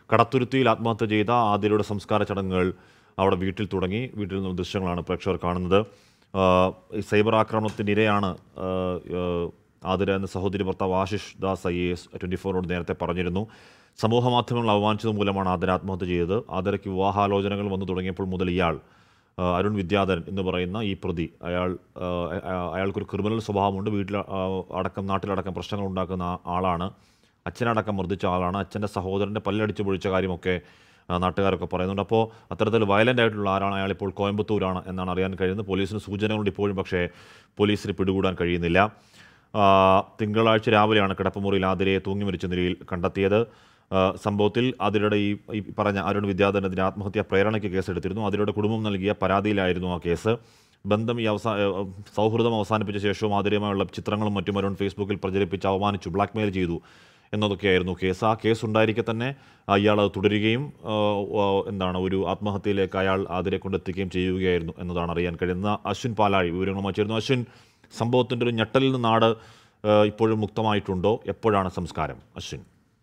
കടത്തുരുത്തിയിൽ ആത്മഹത്യ ചെയ്ത ആതിരയുടെ സംസ്കാര ചടങ്ങുകൾ അവിടെ വീട്ടിൽ തുടങ്ങി വീട്ടിൽ നിന്നും ദൃശ്യങ്ങളാണ് പ്രേക്ഷകർ കാണുന്നത് ആ, ഈ സൈബർ ആക്രമണത്തിൻ്റെ ഇരയാണ് ആ, ആ, ആതിര എന്ന സഹോദരി ഭർത്താവ് Ashish Das I A S twenty ഫോറിനോട് നേരത്തെ പറഞ്ഞിരുന്നു സമൂഹ മാധ്യമങ്ങൾ അവമാനിച്ചത് മൂലമാണ് ആതിര ആത്മഹത്യ ചെയ്തത് ആതിരയ്ക്ക് വിവാഹാലോചനകൾ വന്നു തുടങ്ങിയപ്പോൾ മുതൽ ഇയാൾ ആ, അരുൺ വിദ്യാധരൻ എന്ന് പറയുന്ന ഈ പ്രതി അയാൾ ആ, അയ- അയാൾക്കൊരു ക്രിമിനൽ സ്വഭാവമുണ്ട് വീട്ടിൽ ആ, അടക്കം നാട്ടിലടക്കം പ്രശ്നങ്ങൾ ഉണ്ടാക്കുന്ന ആ- ആളാണ് അച്ഛനടക്കം മർദ്ദിച്ച ആളാണ് അച്ഛൻ്റെ സഹോദരൻ്റെ പല്ലടിച്ച് പൊഴിച്ച കാര്യമൊക്കെ ആ, നാട്ടുകാരൊക്കെ പറയുന്നുണ്ട് അപ്പോൾ അത്തരത്തിൽ വയലൻ്റ് ആയിട്ടുള്ള ആരാണ് അയാൾ ഇപ്പോൾ കോയമ്പത്തൂരാണ് എന്നാണ് അറിയാൻ കഴിയുന്നത് പോലീസിന് സൂചനകളുണ്ട് ഇപ്പോഴും പക്ഷേ പോലീസിന് പിടികൂടാൻ കഴിയുന്നില്ല ആ, തിങ്കളാഴ്ച രാവിലെയാണ് കിടപ്പുമുറിയിൽ ആതിരയെ തൂങ്ങി മരിച്ച നിലയിൽ കണ്ടെത്തിയത് ആ, സംഭവത്തിൽ അതിരുടെ ഈ ഈ പറഞ്ഞ അരുൺ വിദ്യാധരനെതിരെ ആത്മഹത്യാ പ്രേരണയ്ക്ക് കേസെടുത്തിരുന്നു അതിലൂടെ കുടുംബം നൽകിയ പരാതിയിലായിരുന്നു ആ കേസ് ബന്ധം ഈ അവസാ ഏ, സൗഹൃദം അവസാനിപ്പിച്ച ശേഷവും ആതിരയുമായുള്ള ചിത്രങ്ങളും മറ്റും അരുൺ ഫേസ്ബുക്കിൽ പ്രചരിപ്പിച്ച് അവമാനിച്ചു ബ്ലാക്ക്മെയിൽ ചെയ്തു എന്നതൊക്കെയായിരുന്നു കേസ് ആ കേസ് ഉണ്ടായിരിക്കെ തന്നെ അയാൾ അത് തുടരുകയും ആ, ആ, എന്താണ് ഒരു ആത്മഹത്യയിലേക്ക് അയാൾ ആതിരെ കൊണ്ടെത്തിക്കുകയും ചെയ്യുകയായിരുന്നു എന്നതാണ് അറിയാൻ കഴിയുന്ന അശ്വിൻ പാലാഴി വിവരങ്ങളുമായി ചേരുന്നു അശ്വിൻ സംഭവത്തിൻ്റെ ഒരു ഞെട്ടലിൽ നിന്ന് നാട് ആ, ഇപ്പോഴും മുക്തമായിട്ടുണ്ടോ എപ്പോഴാണ് സംസ്കാരം അശ്വിൻ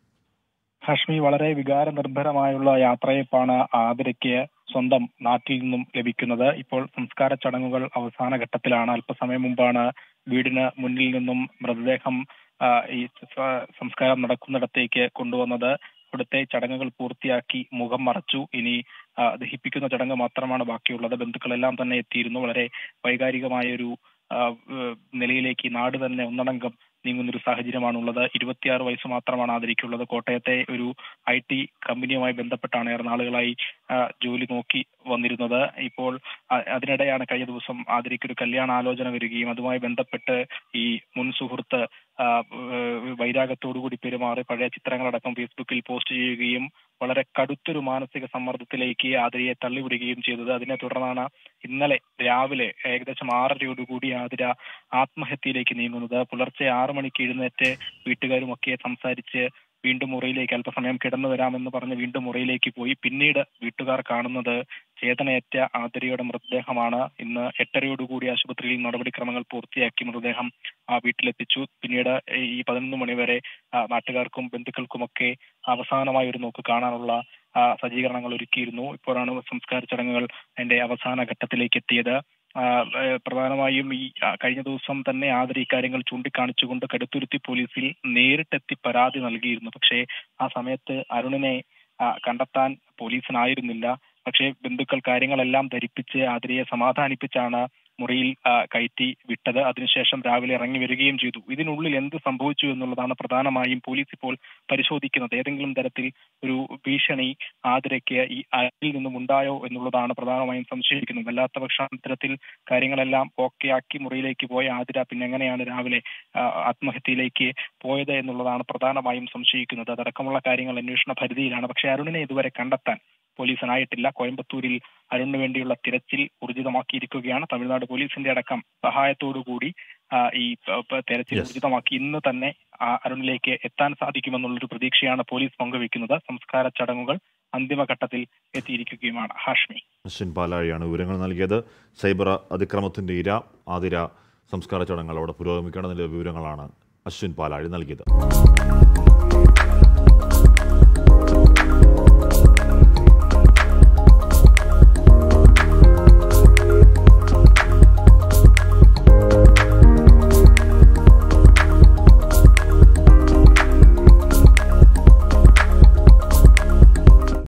ഹാഷ്മി വളരെ വികാര നിർഭരമായുള്ള യാത്രയപ്പാണ് ആതിരയ്ക്ക് സ്വന്തം നാട്ടിൽ നിന്നും ലഭിക്കുന്നത് ഇപ്പോൾ സംസ്കാര ചടങ്ങുകൾ അവസാന ഘട്ടത്തിലാണ് അല്പസമയം മുമ്പാണ് വീടിന് മുന്നിൽ നിന്നും മൃതദേഹം ആ, ഈ സ- സംസ്കാരം നടക്കുന്നിടത്തേക്ക് കൊണ്ടുവന്നത് ഇവിടുത്തെ ചടങ്ങുകൾ പൂർത്തിയാക്കി മുഖം മറച്ചു ഇനി ആ, ദഹിപ്പിക്കുന്ന ചടങ്ങ് മാത്രമാണ് ബാക്കിയുള്ളത് ബന്ധുക്കളെല്ലാം തന്നെ എത്തിയിരുന്നു വളരെ വൈകാരികമായ ഒരു ആ, ഏഹ് നിലയിലേക്ക് ഈ നാട് തന്നെ ഒന്നടങ്കം നീങ്ങുന്ന ഒരു സാഹചര്യമാണുള്ളത് ഇരുപത്തിയാറ് വയസ്സ് മാത്രമാണ് ആദരിക്കുള്ളത് കോട്ടയത്തെ ഒരു ഐ ടി കമ്പനിയുമായി ബന്ധപ്പെട്ടാണ് ഏറെ നാളുകളായി ആ, ജോലി നോക്കി വന്നിരുന്നത് ഇപ്പോൾ അ- അതിനിടെയാണ് കഴിഞ്ഞ ദിവസം ആദരിക്ക് ഒരു കല്യാണ ആലോചന വരികയും അതുമായി ബന്ധപ്പെട്ട് ഈ മുൻ സുഹൃത്ത് ആ, ഏഹ് വൈരാഗത്തോടുകൂടി പെരുമാറി പഴയ ചിത്രങ്ങളടക്കം ഫേസ്ബുക്കിൽ പോസ്റ്റ് ചെയ്യുകയും വളരെ കടുത്തൊരു മാനസിക സമ്മർദ്ദത്തിലേക്ക് ആതിരയെ തള്ളിവിടുകയും ചെയ്തത് അതിനെ തുടർന്നാണ് ഇന്നലെ രാവിലെ ഏകദേശം ആറരയോടുകൂടി ആതിര ആത്മഹത്യയിലേക്ക് നീങ്ങുന്നത് പുലർച്ചെ ആറു മണിക്ക് എഴുന്നേറ്റ് വീട്ടുകാരുമൊക്കെ സംസാരിച്ച് വീണ്ടും മുറിയിലേക്ക് അല്പസമയം കിടന്നു വരാമെന്ന് പറഞ്ഞ് വീണ്ടും മുറിയിലേക്ക് പോയി പിന്നീട് വീട്ടുകാർ കാണുന്നത് ചേതനയറ്റ ആതിരയുടെ മൃതദേഹമാണ് ഇന്ന് എട്ടരയോടുകൂടി ആശുപത്രിയിൽ നടപടിക്രമങ്ങൾ പൂർത്തിയാക്കി മൃതദേഹം ആ വീട്ടിലെത്തിച്ചു പിന്നീട് ഈ പതിനൊന്ന് മണിവരെ ആ, നാട്ടുകാർക്കും ബന്ധുക്കൾക്കുമൊക്കെ അവസാനമായ ഒരു നോക്ക് കാണാനുള്ള ആ, സജ്ജീകരണങ്ങൾ ഒരുക്കിയിരുന്നു ഇപ്പോഴാണ് സംസ്കാര ചടങ്ങുകൾ അതിന്റെ അവസാന ഘട്ടത്തിലേക്ക് എത്തിയത് ആ, ഏഹ് പ്രധാനമായും ഈ ആ, കഴിഞ്ഞ ദിവസം തന്നെ ആദരി ഇക്കാര്യങ്ങൾ ചൂണ്ടിക്കാണിച്ചുകൊണ്ട് കടുത്തുരുത്തി പോലീസിൽ നേരിട്ടെത്തി പരാതി നൽകിയിരുന്നു പക്ഷേ ആ സമയത്ത് അരുണിനെ ആ, കണ്ടെത്താൻ പോലീസിനായിരുന്നില്ല പക്ഷേ ബന്ധുക്കൾ കാര്യങ്ങളെല്ലാം ധരിപ്പിച്ച് ആതിരയെ സമാധാനിപ്പിച്ചാണ് മുറിയിൽ ആ, കയറ്റി വിട്ടത് അതിനുശേഷം രാവിലെ ഇറങ്ങി വരികയും ചെയ്തു ഇതിനുള്ളിൽ എന്ത് സംഭവിച്ചു എന്നുള്ളതാണ് പ്രധാനമായും പോലീസ് ഇപ്പോൾ പരിശോധിക്കുന്നത് ഏതെങ്കിലും തരത്തിൽ ഒരു ഭീഷണി ആതിരയ്ക്ക് ഈ അരിൽ നിന്നും ഉണ്ടായോ എന്നുള്ളതാണ് പ്രധാനമായും സംശയിക്കുന്നത് അല്ലാത്ത പക്ഷം ഇത്തരത്തിൽ കാര്യങ്ങളെല്ലാം ഓക്കെ ആക്കി മുറിയിലേക്ക് പോയ ആതിര പിന്നെ എങ്ങനെയാണ് രാവിലെ ആ, ആത്മഹത്യയിലേക്ക് പോയത് എന്നുള്ളതാണ് പ്രധാനമായും സംശയിക്കുന്നത് അതടക്കമുള്ള കാര്യങ്ങൾ അന്വേഷണ പരിധിയിലാണ് പക്ഷേ അരുണിനെ ഇതുവരെ കണ്ടെത്താൻ പോലീസിനായിട്ടില്ല കോയമ്പത്തൂരിൽ അരുണിന് വേണ്ടിയുള്ള തിരച്ചിൽ ഊർജിതമാക്കിയിരിക്കുകയാണ് തമിഴ്നാട് പോലീസിന്റെ അടക്കം സഹായത്തോടുകൂടി ആ, ഈ പ- പ- തെരച്ചിൽ Yes. ഊർജിതമാക്കി ഇന്ന് തന്നെ ആ അരുണിലേക്ക് എത്താൻ സാധിക്കുമെന്നുള്ളൊരു പ്രതീക്ഷയാണ് പോലീസ് പങ്കുവെക്കുന്നത് സംസ്കാര ചടങ്ങുകൾ അന്തിമഘട്ടത്തിൽ എത്തിയിരിക്കുകയുമാണ് ഹാഷ്മി അശ്വിൻ പാലാഴിയാണ് വിവരങ്ങൾ നൽകിയത് സൈബർ അതിക്രമത്തിൻ്റെ ഇര ആതിര സംസ്കാര ചടങ്ങുകൾ അവിടെ പുരോഗമിക്കണമെന്നുള്ള വിവരങ്ങളാണ് അശ്വിൻ പാലാഴി നൽകിയത്